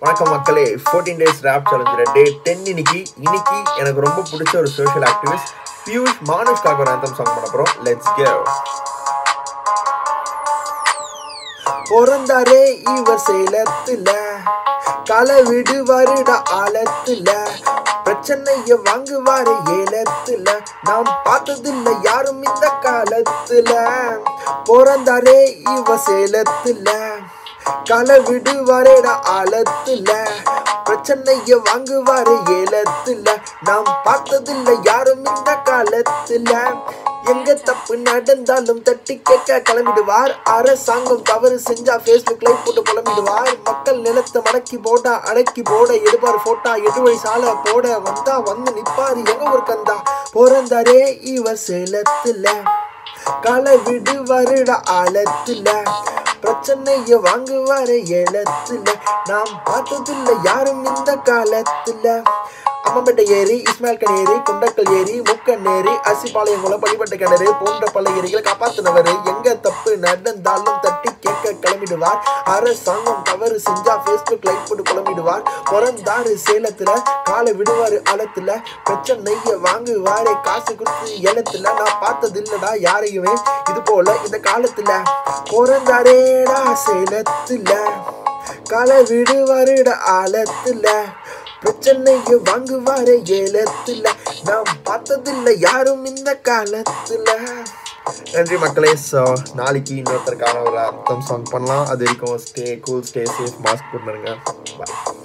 வணக்கம் மக்களே fourteen days rap சேலஞ்சில் டே டென் இன்னைக்கு இன்னைக்கு எனக்கு ரொம்ப பிடிச்ச ஒரு சோஷியல் ஆக்டிவிஸ்ட் பியூஷ் மானுஷ்காக ஒரு anthem சாங் பண்ண போகிறோம் லெட்ஸ் கோ பிறந்தாரே இவர் சேலத்துல களை விடுவாருடா ஆழத்துல பிரச்சனைய வாங்குவாரு ஏலத்துல நாம் பார்த்ததில்ல யாரும் இந்த காலத்துல பிறந்தாரே இவ சேலத்துல களை விடுவாரேடா ஆழத்துல பிரச்சனைய வாங்குவாரு ஏலத்துல நாம் பார்த்ததில்ல யாரும் இந்த காலத்துல எங்க தப்பு நடந்தாலும் தட்டி கேட்க கிளம்பிடுவார் அரசாங்கம் தவறு செஞ்சா ஃபேஸ்புக் லைவ் போட்டு புலம்பிடுவார் மக்கள் நிலத்தை மடக்கி போட்டா அடக்கி போட எடுப்பார் போட்டா எதுவழி சாலை போட வந்தா வந்து நிப்பாரு எங்க ஒரு கந்தா பிறந்தாரே இவர் சேலத்துல களை விடுவாருடா ஆழத்துல பிரச்சனைய வாங்குவாரு ஏலத்துல நாம் பார்த்ததில்ல யாரும் இந்த காலத்துல அம்மம்பேட்டை ஏரி இஸ்மாயில் கண் ஏரி குண்டக்கல் ஏரி முக்கன் ஏரி அசிபாளையங்குளம் பள்ளிப்பட்ட கிணறு போன்ற பல ஏரிகளை காப்பாத்தினவர் எங்க தப்பு நடந்தாலும் தட்டி கேட்க கிளம்பிடுவார் அரசாங்கம் தவறு செஞ்சா ஃபேஸ்புக் லைக் போட்டு கிளம்பிடுவார் பிறந்தாரு சேலத்துல காலை விடுவாரு ஆழத்துல பிரச்சனைய வாங்குவாரே காசு கொடுத்து ஏலத்துல நான் பார்த்தது இல்லடா யாரையுமே இது போல இந்த காலத்துல பிறந்தாரேடா சேலத்துல களை விடுவாருடா ஆழத்துல பிரச்சனைய வாங்குவாரு ஏலத்துல நாம் பார்த்ததில்ல யாரும் இந்த காலத்துல நன்றி மக்களே ஸோ நாளைக்கு இன்னொருத்தருக்கான ஒரு அர்த்தம் சாங் பண்ணலாம் அது வரைக்கும் stay cool stay safe mask போட்டுருங்க பாய்